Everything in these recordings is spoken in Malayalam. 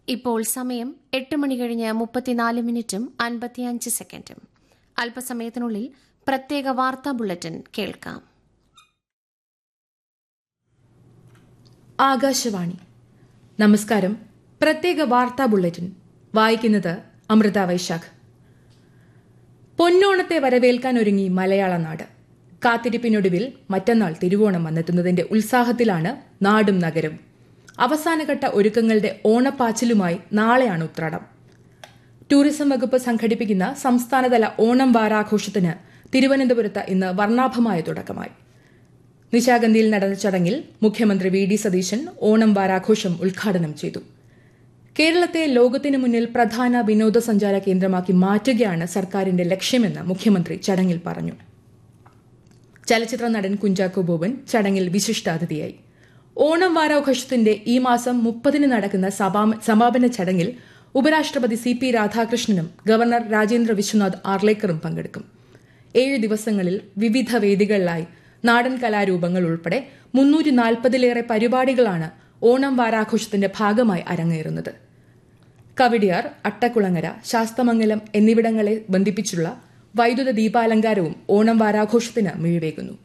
ഇപ്പോൾ സമയം എട്ട് മണി കഴിഞ്ഞ് മുപ്പത്തിനാല് മിനിറ്റും അൻപത്തിയഞ്ച് സെക്കൻഡും അല്പസമയത്തിനുള്ളിൽ പ്രത്യേക വാർത്താ ബുള്ളറ്റിൻ കേൾക്കാം ആകാശവാണി നമസ്കാരം പ്രത്യേക വാർത്താ ബുള്ളറ്റിൻ വായിക്കുന്നത് അമൃത വൈശാഖ് പൊന്നോണത്തെ വരവേൽക്കാൻ ഒരുങ്ങി മലയാള നാട് കാത്തിരിപ്പിനൊടുവിൽ മറ്റന്നാൾ തിരുവോണം വന്നെത്തുന്നതിന്റെ ഉത്സാഹത്തിലാണ് നാടും നഗരവും അവസാനഘട്ട ഒരുക്കങ്ങളുടെ ഓണപ്പാച്ചിലുമായി നാളെയാണ് ഉത്രാടം ടൂറിസം വകുപ്പ് സംഘടിപ്പിക്കുന്ന സംസ്ഥാനതല ഓണം വാരാഘോഷത്തിന് തിരുവനന്തപുരത്ത് ഇന്ന് വർണ്ണാഭമായ തുടക്കമായി നിശാഗന്ധിയിൽ നടന്ന ചടങ്ങിൽ മുഖ്യമന്ത്രി വി ഡി സതീശൻ ഓണം വാരാഘോഷം ഉദ്ഘാടനം ചെയ്തു കേരളത്തെ ലോകത്തിനു മുന്നിൽ പ്രധാന വിനോദസഞ്ചാര കേന്ദ്രമാക്കി മാറ്റുകയാണ് സർക്കാരിന്റെ ലക്ഷ്യമെന്ന് മുഖ്യമന്ത്രി ചടങ്ങിൽ പറഞ്ഞു ചലച്ചിത്ര നടൻ കുഞ്ചാക്കോ ബോബൻ ചടങ്ങിൽ വിശിഷ്ടാതിഥിയായി ഓണം വാരാഘോഷത്തിന്റെ ഈ മാസം മുപ്പതിന് നടക്കുന്ന സമാ- സമാപന ചടങ്ങിൽ ഉപരാഷ്ട്രപതി സി പി രാധാകൃഷ്ണനും ഗവർണർ രാജേന്ദ്ര വിശ്വനാഥ് ആർലേക്കറും പങ്കെടുക്കും ഏഴ് ദിവസങ്ങളിൽ വിവിധ വേദികളിലായി നാടൻ കലാരൂപങ്ങൾ ഉൾപ്പെടെ മുന്നൂറ്റി നാൽപ്പതിലേറെ പരിപാടികളാണ് ഓണം വാരാഘോഷത്തിന്റെ ഭാഗമായി അരങ്ങേറുന്നത് കവടിയാർ അട്ടക്കുളങ്ങര ശാസ്തമംഗലം എന്നിവിടങ്ങളെ ബന്ധിപ്പിച്ചുള്ള വൈദ്യുത ദീപാലങ്കാരവും ഓണം വാരാഘോഷത്തിന് മിഴിവേകുന്നു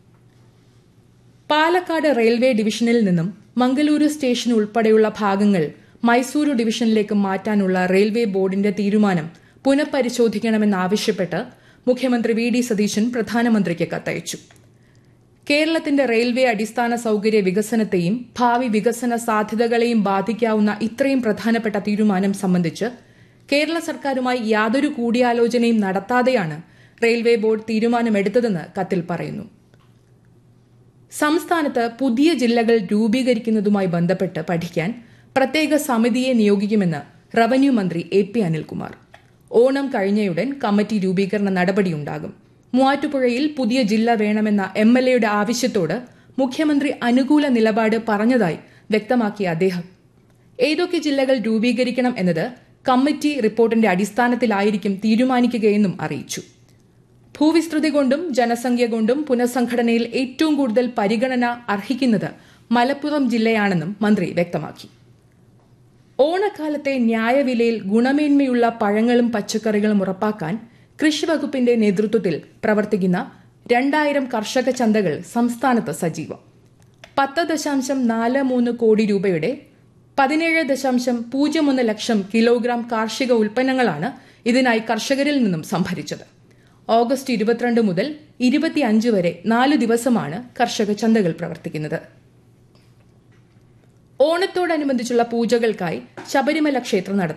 പാലക്കാട് റെയിൽവേ ഡിവിഷനിൽ നിന്നും മംഗലൂരു സ്റ്റേഷൻ ഉൾപ്പെടെയുള്ള ഭാഗങ്ങൾ മൈസൂരു ഡിവിഷനിലേക്ക് മാറ്റാനുള്ള റെയിൽവേ ബോർഡിന്റെ തീരുമാനം പുനഃപരിശോധിക്കണമെന്നാവശ്യപ്പെട്ട് മുഖ്യമന്ത്രി വി ഡി സതീശൻ പ്രധാനമന്ത്രിക്ക് കത്തയച്ചു കേരളത്തിന്റെ റെയിൽവേ അടിസ്ഥാന സൌകര്യ വികസനത്തെയും ഭാവി വികസന സാധ്യതകളെയും ബാധിക്കാവുന്ന ഇത്രയും പ്രധാനപ്പെട്ട തീരുമാനം സംബന്ധിച്ച് കേരള സർക്കാരുമായി യാതൊരു കൂടിയാലോചനയും നടത്താതെയാണ് റെയിൽവേ ബോർഡ് തീരുമാനമെടുത്തതെന്ന് കത്തിൽ പറയുന്നു സംസ്ഥാനത്ത് പുതിയ ജില്ലകൾ രൂപീകരിക്കുന്നതുമായി ബന്ധപ്പെട്ട് പഠിക്കാൻ പ്രത്യേക സമിതിയെ നിയോഗിക്കുമെന്ന് റവന്യൂ മന്ത്രി എ പി അനിൽകുമാർ ഓണം കഴിഞ്ഞയുടൻ കമ്മിറ്റി രൂപീകരണ നടപടിയുണ്ടാകും മൂവാറ്റുപുഴയിൽ പുതിയ ജില്ല വേണമെന്ന എം എൽ എയുടെ ആവശ്യത്തോട് മുഖ്യമന്ത്രി അനുകൂല നിലപാട് പറഞ്ഞതായി വ്യക്തമാക്കിയ അദ്ദേഹം ഏതൊക്കെ ജില്ലകൾ രൂപീകരിക്കണം എന്നത് കമ്മിറ്റി റിപ്പോർട്ടിന്റെ അടിസ്ഥാനത്തിലായിരിക്കും തീരുമാനിക്കുകയെന്നും അറിയിച്ചു ഭൂവിസ്തൃതി കൊണ്ടും ജനസംഖ്യ കൊണ്ടും പുനഃസംഘടനയിൽ ഏറ്റവും കൂടുതൽ പരിഗണന അർഹിക്കുന്നത് മലപ്പുറം ജില്ലയാണെന്നും മന്ത്രി വ്യക്തമാക്കി ഓണക്കാലത്തെ ന്യായവിലയിൽ ഗുണമേന്മയുള്ള പഴങ്ങളും പച്ചക്കറികളും ഉറപ്പാക്കാൻ കൃഷി വകുപ്പിന്റെ നേതൃത്വത്തിൽ പ്രവർത്തിക്കുന്ന രണ്ടായിരം കർഷക ചന്തകൾ സംസ്ഥാനത്ത് സജീവം പത്ത് ദശാംശം നാല് മൂന്ന് കോടി രൂപയുടെ പതിനേഴ് ദശാംശം പൂജ്യം ഒന്ന് ലക്ഷം കിലോഗ്രാം കാർഷിക ഉൽപ്പന്നങ്ങളാണ് ഇതിനായി കർഷകരിൽ നിന്നും സംഭരിച്ചത് ഓഗസ്റ്റ് ഇരുപത്തിരണ്ട് മുതൽ ഇരുപത്തിയഞ്ച് വരെ നാലു ദിവസമാണ് കർഷക ചന്തകൾ പ്രവർത്തിക്കുന്നത് ഓണത്തോടനുബന്ധിച്ചുള്ള പൂജകൾക്കായി ശബരിമല ക്ഷേത്രം നടത്തും